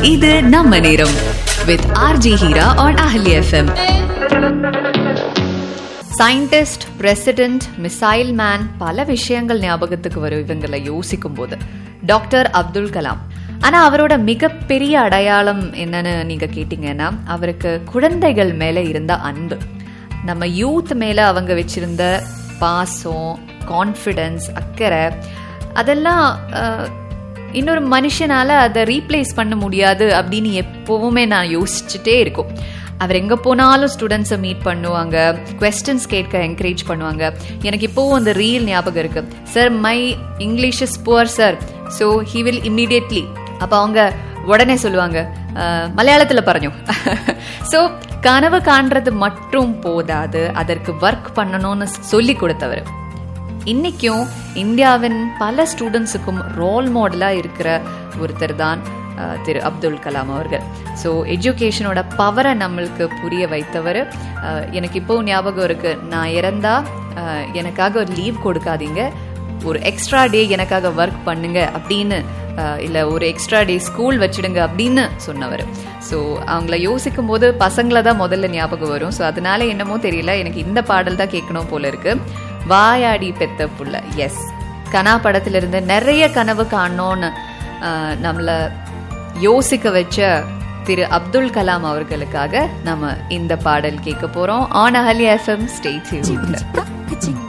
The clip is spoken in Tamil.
இது நம்ம நேரம் with RG Heera on Ahalya FM scientist president missile man பல விஷயங்கள் ஞாபகத்துக்கு வரும் இவங்களை யோசிக்கும் போது டாக்டர் அப்துல் கலாம் ஆனா அவரோட மிகப்பெரிய அடையாளம் என்னன்னு நீங்க கேட்டீங்கன்னா அவருக்கு குழந்தைகள் மேல இருந்த அன்பு நம்ம யூத் மேல அவங்க வச்சிருந்த பாசம் கான்ஃபிடன்ஸ் அக்கறை அதெல்லாம் அஹ், இன்னொரு மனுஷனால அதை ரீப்ளேஸ் பண்ண முடியாது அப்படின்னு எப்பவுமே நான் யோசிச்சுட்டே இருக்கும் அவர் எங்க போனாலும் ஸ்டூடெண்ட்ஸை மீட் பண்ணுவாங்க கொஸ்டின்ஸ் கேட்க என்கரேஜ் பண்ணுவாங்க எனக்கு இப்போவும் அந்த ரீல் ஞாபகம் இருக்கு sir my English is poor sir so he will immediately அப்போ அவங்க உடனே சொல்லுவாங்க "அஹ், மலையாளத்துல പറഞ്ഞു ஸோ கனவு காண்றது மட்டும் போதாது அதற்கு ஒர்க் பண்ணணும்னு சொல்லி கொடுத்தவர் இன்னைக்கும் இந்தியாவின் பல ஸ்டூடெண்ட்ஸுக்கும் ரோல் மாடலா இருக்கிற ஒருத்தர் தான் அஹ், திரு அப்துல் கலாம் அவர்கள் ஸோ எஜுகேஷனோட பவரை நம்மளுக்கு புரிய வைத்தவர் அஹ், எனக்கு இப்போ ஞாபகம் இருக்கு நான் இறந்தா அஹ், எனக்காக ஒரு லீவ் கொடுக்காதீங்க ஒரு எக்ஸ்ட்ரா டே எனக்காக ஒர்க் பண்ணுங்க அப்படின்னு அஹ், இல்ல ஒரு எக்ஸ்ட்ரா டே ஸ்கூல் வச்சிடுங்க அப்படின்னு சொன்னவர் ஸோ அவங்கள யோசிக்கும் போது பசங்களை தான் முதல்ல ஞாபகம் வரும் ஸோ அதனால என்னமோ தெரியல எனக்கு இந்த பாடல் தான் கேட்கணும் போல இருக்கு வாயாடி பெத்த புள்ள எஸ் கனா படத்துல இருந்து நிறைய கனவு காணோன்னு அஹ், நம்மள யோசிக்க வச்ச திரு அப்துல் கலாம் அவர்களுக்காக நம்ம இந்த பாடல் கேட்க போறோம் ஆன் அஹல்யா எஃப்எம் ஸ்டேட்